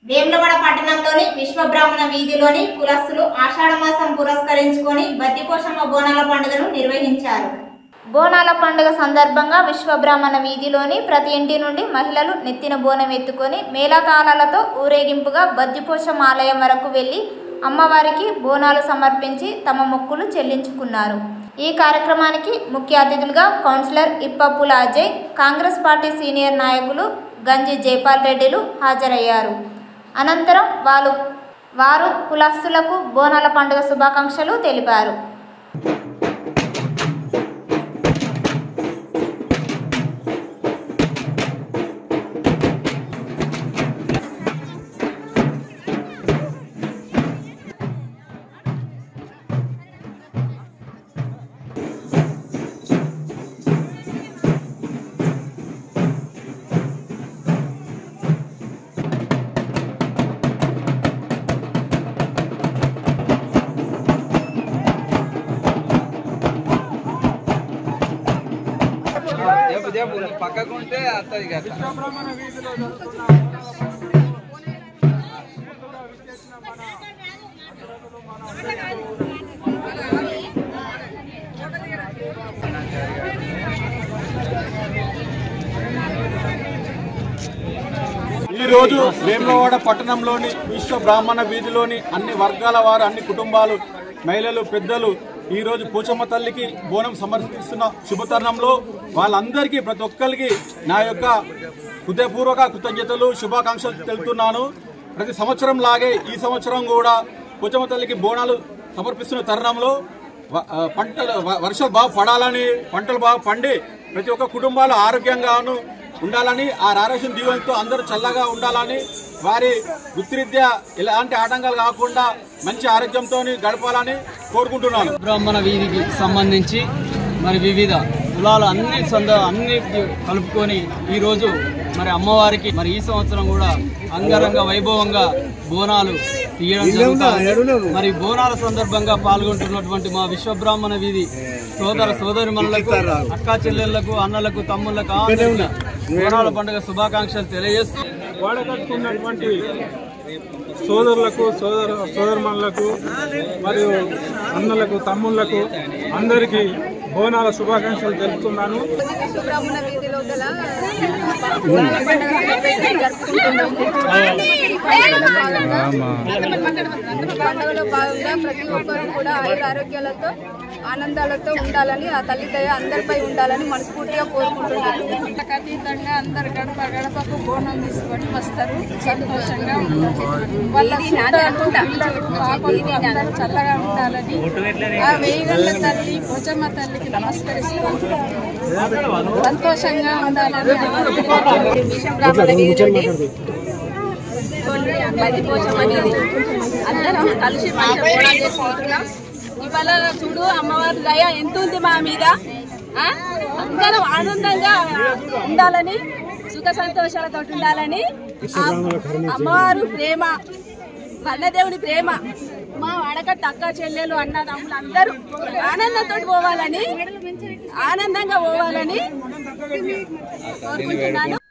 వేములవాడ పట్టణంలోని విశ్వబ్రాహ్మణ వీధిలోని కులస్తులు ఆషాఢమాసం పురస్కరించుకొని బద్దిపోషమ్మ బోనాల పండుగను నిర్వహించారు బోనాల పండుగ సందర్భంగా విశ్వబ్రాహ్మణ వీధిలోని ప్రతి ఇంటి నుండి మహిళలు నెత్తిన బోనం ఎత్తుకొని మేళతాళాలతో ఊరేగింపుగా బద్దిపోషమ్మ ఆలయం వరకు వెళ్లి అమ్మవారికి బోనాలు సమర్పించి తమ మొక్కులు చెల్లించుకున్నారు ఈ కార్యక్రమానికి ముఖ్య అతిథులుగా councillor Ippappula Ajay Congress party senior నాయకులు గంజి జైపాల్ రెడ్డిలు హాజరయ్యారు అనంతరం వాళ్ళు వారు కులస్తులకు బోనాల పండుగ శుభాకాంక్షలు తెలిపారు దేపు దేపు పక్కకుంటే అత్తది కదా ఈ రోజు వేములవాడ పట్టణంలోని విశ్వ బ్రాహ్మణ వీధిలోని అన్ని వర్గాల వారు అన్ని కుటుంబాలు మహిళలు పెద్దలు ఈ రోజు పూచమ్మ తల్లికి బోనం సమర్పిస్తున్న శుభతరుణంలో వాళ్ళందరికీ ప్రతి ఒక్కరికి నా యొక్క హృదయపూర్వక కృతజ్ఞతలు శుభాకాంక్షలు తెలుపుతున్నాను ప్రతి సంవత్సరం లాగే ఈ సంవత్సరం కూడా పూచమ్మ తల్లికి బోనాలు సమర్పిస్తున్న తరుణంలో వ- ఆ, పంటలు వ- వర్షాలు బాగా పడాలని పంటలు బాగా పండి ప్రతి ఒక్క కుటుంబాలు ఆరోగ్యంగాను ఉండాలని ఆ రారేషన్ దీవెనతో అందరూ చల్లగా ఉండాలని వారి వృత్తిరీత్యా ఎలాంటి ఆటంకాలు కాకుండా మంచి ఆరోగ్యంతో గడపాలని కోరుకుంటున్నాను బ్రాహ్మణ వీధికి సంబంధించి మరి వివిధ కులాలు అన్ని సంద అన్ని కలుపుకొని ఈరోజు మరి అమ్మవారికి మరి ఈ సంవత్సరం కూడా అంగరంగ వైభవంగా బోనాలు తీయడం జరుగుతుంది మరి బోనాల సందర్భంగా పాల్గొంటున్నటువంటి మా విశ్వబ్రాహ్మణ వీధి సోదర సోదరిమణులకు అక్కా చెల్లెళ్లకు అన్నలకు తమ్ముళ్లకు అందరికీ బోనాల పండుగ శుభాకాంక్షలు తెలియజేస్తూ వాడకట్టుకున్నటువంటి సోదరులకు సోదర సోదరుమణులకు మరియు అన్నలకు తమ్ముళ్లకు అందరికీ బోనాల శుభాకాంక్షలు తెలుపుతున్నాను బ్రాహ్మణ వీధిలో గల బోనాల పండుగ సెలబ్రేషన్ జరుపుకుంటున్నాము. ఈ పండుగలో భాగంగా ఈ పండుగలో భాగంగా ప్రతి ఒక్కరు కూడా ఆయుర ఆరోగ్యాలతో ఆనందాలతో ఉండాలని ఆ తల్లి దయ అందరిపై ఉండాలని మనస్ఫూర్తిగా కోరుకుంటున్నాను అతీతంగా అందరు గడప గడపకు బోనం తీసుకొని వస్తారు సంతోషంగా ఉంటారు వాళ్ళ చుట్టాలు పిల్లలు పాపలు అందరూ చల్లగా ఉండాలని ఆ వేయగల్ల తల్లి పోచమ్మ తల్లికి నమస్కరిస్తూ సంతోషంగా ఉండాలని బ్రాహ్మణ వీధి నుండి బది పోచమ్మ వీధి అందరం కలిసి మంచిగా బోనాలు చేసుకుంటున్నాం ఇవాళ చూడు అమ్మవారి దయ ఎంత ఉంది మా మీద ఆ? అందరం ఆనందంగా ఉండాలని సుఖ సంతోషాలతో ఉండాలని ఆ అమ్మవారు ప్రేమ వన్నదేవుడి ప్రేమ మా వాడకట్ట అక్క చెల్లెలు అన్నదమ్ములు అందరూ ఆనందంతో పోవాలని ఆనందంగా పోవాలని కోరుకుంటున్నాను